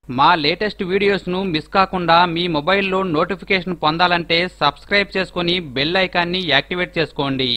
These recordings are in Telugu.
మా లేటెస్ట్ వీడియోస్ను మిస్ కాకుండా మీ మొబైల్లో నోటిఫికేషన్ పొందాలంటే సబ్స్క్రైబ్ చేసుకుని బెల్ ఐకాన్ని యాక్టివేట్ చేసుకోండి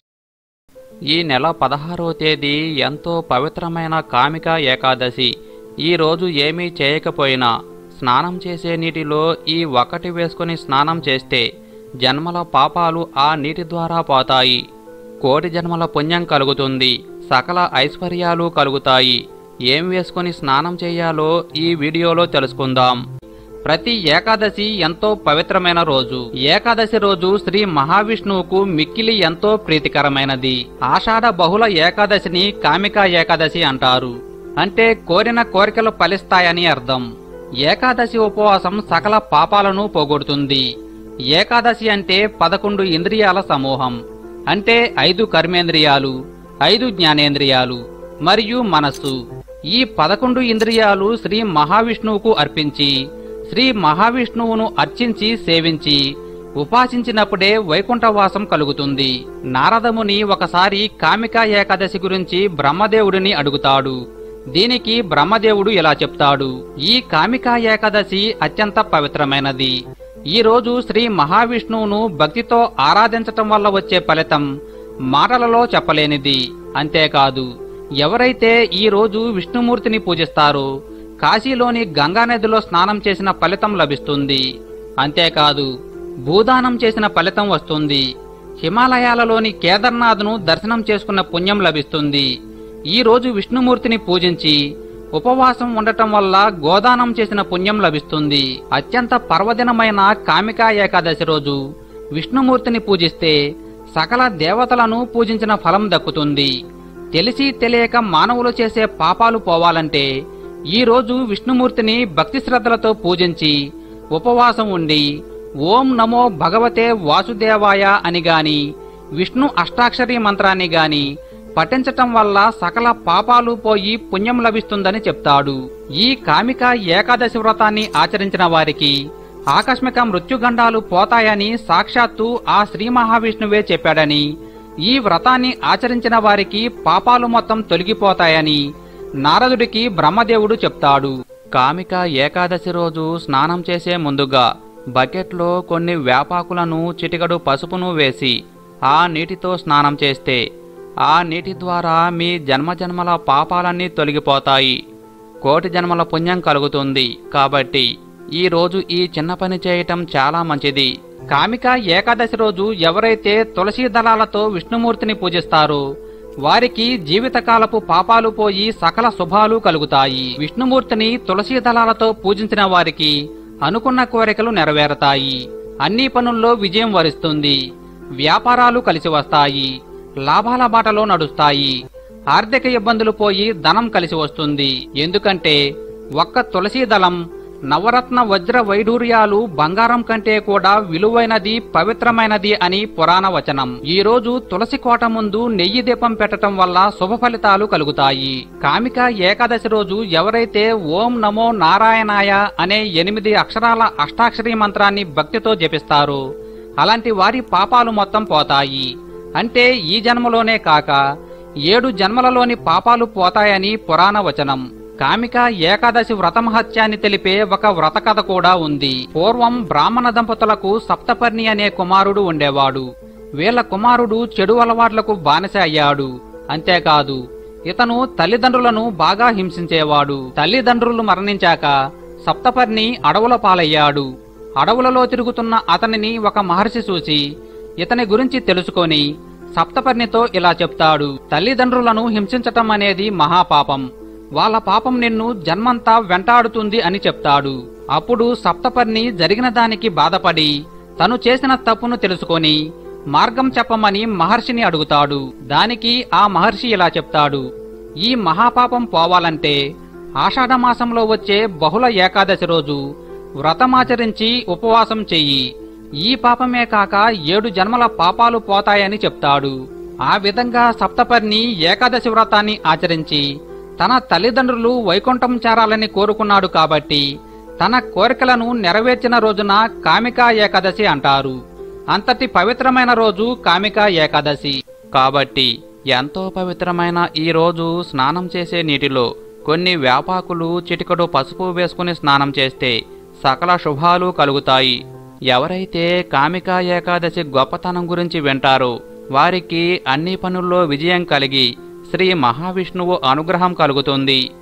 ఈ నెల పదహారవ తేదీ ఎంతో పవిత్రమైన కామిక ఏకాదశి ఈ రోజు ఏమీ చేయకపోయినా స్నానం చేసే నీటిలో ఈ ఒకటి వేసుకొని స్నానం చేస్తే జన్మల పాపాలు ఆ నీటి ద్వారా పోతాయి కోటి జన్మల పుణ్యం కలుగుతుంది సకల ఐశ్వర్యాలు కలుగుతాయి ఏం వేసుకొని స్నానం చేయాలో ఈ వీడియోలో తెలుసుకుందాం ప్రతి ఏకాదశి ఎంతో పవిత్రమైన రోజు ఏకాదశి రోజు శ్రీ మహావిష్ణువుకు మిక్కిలి ఎంతో ప్రీతికరమైనది ఆషాఢ బహుళ ఏకాదశిని కామికా ఏకాదశి అంటారు అంటే కోరిన కోరికలు ఫలిస్తాయని అర్థం ఏకాదశి ఉపవాసం సకల పాపాలను పోగొడుతుంది ఏకాదశి అంటే పదకొండు ఇంద్రియాల సమూహం అంటే ఐదు కర్మేంద్రియాలు ఐదు జ్ఞానేంద్రియాలు మరియు మనస్సు ఈ పదకొండు ఇంద్రియాలు శ్రీ మహావిష్ణువుకు అర్పించి శ్రీ మహావిష్ణువును అర్చించి సేవించి ఉపాసించినప్పుడే వైకుంఠవాసం కలుగుతుంది నారదముని ఒకసారి కామికా ఏకాదశి గురించి బ్రహ్మదేవుడిని అడుగుతాడు దీనికి బ్రహ్మదేవుడు ఇలా చెప్తాడు ఈ కామికా ఏకాదశి అత్యంత పవిత్రమైనది ఈ రోజు శ్రీ మహావిష్ణువును భక్తితో ఆరాధించటం వల్ల వచ్చే ఫలితం మాటలలో చెప్పలేనిది అంతేకాదు ఎవరైతే ఈ రోజు విష్ణుమూర్తిని పూజిస్తారో కాశీలోని గంగానదిలో స్నానం చేసిన ఫలితం లభిస్తుంది అంతేకాదు భూదానం చేసిన ఫలితం వస్తుంది హిమాలయాలలోని కేదార్నాథ్ను దర్శనం చేసుకున్న పుణ్యం లభిస్తుంది ఈ రోజు విష్ణుమూర్తిని పూజించి ఉపవాసం ఉండటం వల్ల గోదానం చేసిన పుణ్యం లభిస్తుంది అత్యంత పర్వదినమైన కామికా ఏకాదశి రోజు విష్ణుమూర్తిని పూజిస్తే సకల దేవతలను పూజించిన ఫలం దక్కుతుంది తెలిసి తెలియక మానవులు చేసే పాపాలు పోవాలంటే ఈ రోజు విష్ణుమూర్తిని భక్తి శ్రద్ధలతో పూజించి ఉపవాసం ఉండి ఓం నమో భగవతే వాసుదేవాయ అని గాని విష్ణు అష్టాక్షరి మంత్రాన్ని గాని పఠించటం వల్ల సకల పాపాలు పోయి పుణ్యం లభిస్తుందని చెప్తాడు ఈ కామిక ఏకాదశి వ్రతాన్ని ఆచరించిన వారికి ఆకస్మిక మృత్యుగండాలు పోతాయని సాక్షాత్తు ఆ శ్రీ మహావిష్ణువే చెప్పాడని ఈ వ్రతాన్ని ఆచరించిన వారికి పాపాలు మొత్తం తొలగిపోతాయని నారదుడికి బ్రహ్మదేవుడు చెప్తాడు కామిక ఏకాదశి రోజు స్నానం చేసే ముందుగా బకెట్లో కొన్ని వేపాకులను చిటికడు పసుపును వేసి ఆ నీటితో స్నానం చేస్తే ఆ నీటి ద్వారా మీ జన్మజన్మల పాపాలన్నీ తొలగిపోతాయి కోటి జన్మల పుణ్యం కలుగుతుంది కాబట్టి ఈ రోజు ఈ చిన్న పని చేయటం చాలా మంచిది కామిక ఏకాదశి రోజు ఎవరైతే తులసి దళాలతో విష్ణుమూర్తిని పూజిస్తారో వారికి జీవితకాలపు పాపాలు పోయి సకల శుభాలు కలుగుతాయి విష్ణుమూర్తిని తులసి దళాలతో పూజించిన వారికి అనుకున్న కోరికలు నెరవేరతాయి అన్ని పనుల్లో విజయం వరిస్తుంది వ్యాపారాలు కలిసి వస్తాయి లాభాల బాటలో నడుస్తాయి ఆర్థిక ఇబ్బందులు పోయి ధనం కలిసి వస్తుంది ఎందుకంటే ఒక్క తులసి దళం నవరత్న వజ్ర వైడూర్యాలు బంగారం కంటే కూడా విలువైనది పవిత్రమైనది అని పురాణ వచనం ఈ రోజు తులసి కోట ముందు నెయ్యి దీపం పెట్టడం వల్ల శుభ ఫలితాలు కలుగుతాయి కామిక ఏకాదశి రోజు ఎవరైతే ఓం నమో నారాయణాయ అనే ఎనిమిది అక్షరాల అష్టాక్షరి మంత్రాన్ని భక్తితో జపిస్తారో అలాంటి వారి పాపాలు మొత్తం పోతాయి అంటే ఈ జన్మలోనే కాక ఏడు జన్మలలోని పాపాలు పోతాయని పురాణ వచనం కామిక ఏకాదశి వ్రతమహత్యాన్ని తెలిపే ఒక వ్రత కథ కూడా ఉంది పూర్వం బ్రాహ్మణ దంపతులకు సప్తపర్ణి అనే కుమారుడు ఉండేవాడు వీళ్ళ కుమారుడు చెడు అలవాట్లకు బానిస అయ్యాడు అంతేకాదు ఇతను తల్లిదండ్రులను బాగా హింసించేవాడు తల్లిదండ్రులు మరణించాక సప్తపర్ణి అడవుల పాలయ్యాడు అడవులలో తిరుగుతున్న అతనిని ఒక మహర్షి చూసి ఇతని గురించి తెలుసుకొని సప్తపర్ణితో ఇలా చెప్తాడు తల్లిదండ్రులను హింసించటం అనేది మహాపాపం వాళ్ళ పాపం నిన్ను జన్మంతా వెంటాడుతుంది అని చెప్తాడు అప్పుడు సప్తపర్ణి జరిగిన దానికి బాధపడి తను చేసిన తప్పును తెలుసుకొని మార్గం చెప్పమని మహర్షిని అడుగుతాడు దానికి ఆ మహర్షి ఇలా చెప్తాడు ఈ మహాపాపం పోవాలంటే ఆషాఢమాసంలో వచ్చే బహుళ ఏకాదశి రోజు వ్రతమాచరించి ఉపవాసం చెయ్యి ఈ పాపమే కాక ఏడు జన్మల పాపాలు పోతాయని చెప్తాడు ఆ విధంగా సప్తపర్ణి ఏకాదశి వ్రతాన్ని ఆచరించి తన తల్లిదండ్రులు వైకుంఠం చేరాలని కోరుకున్నాడు కాబట్టి తన కోరికలను నెరవేర్చిన రోజున కామికా ఏకాదశి అంటారు అంతటి పవిత్రమైన రోజు కామికా ఏకాదశి కాబట్టి ఎంతో పవిత్రమైన ఈ రోజు స్నానం చేసే నీటిలో కొన్ని వ్యాపాకులు చిటికడు పసుపు వేసుకుని స్నానం చేస్తే సకల శుభాలు కలుగుతాయి ఎవరైతే కామికా ఏకాదశి గొప్పతనం గురించి వింటారో వారికి అన్ని పనుల్లో విజయం కలిగి శ్రీ మహావిష్ణువు అనుగ్రహం కలుగుతుంది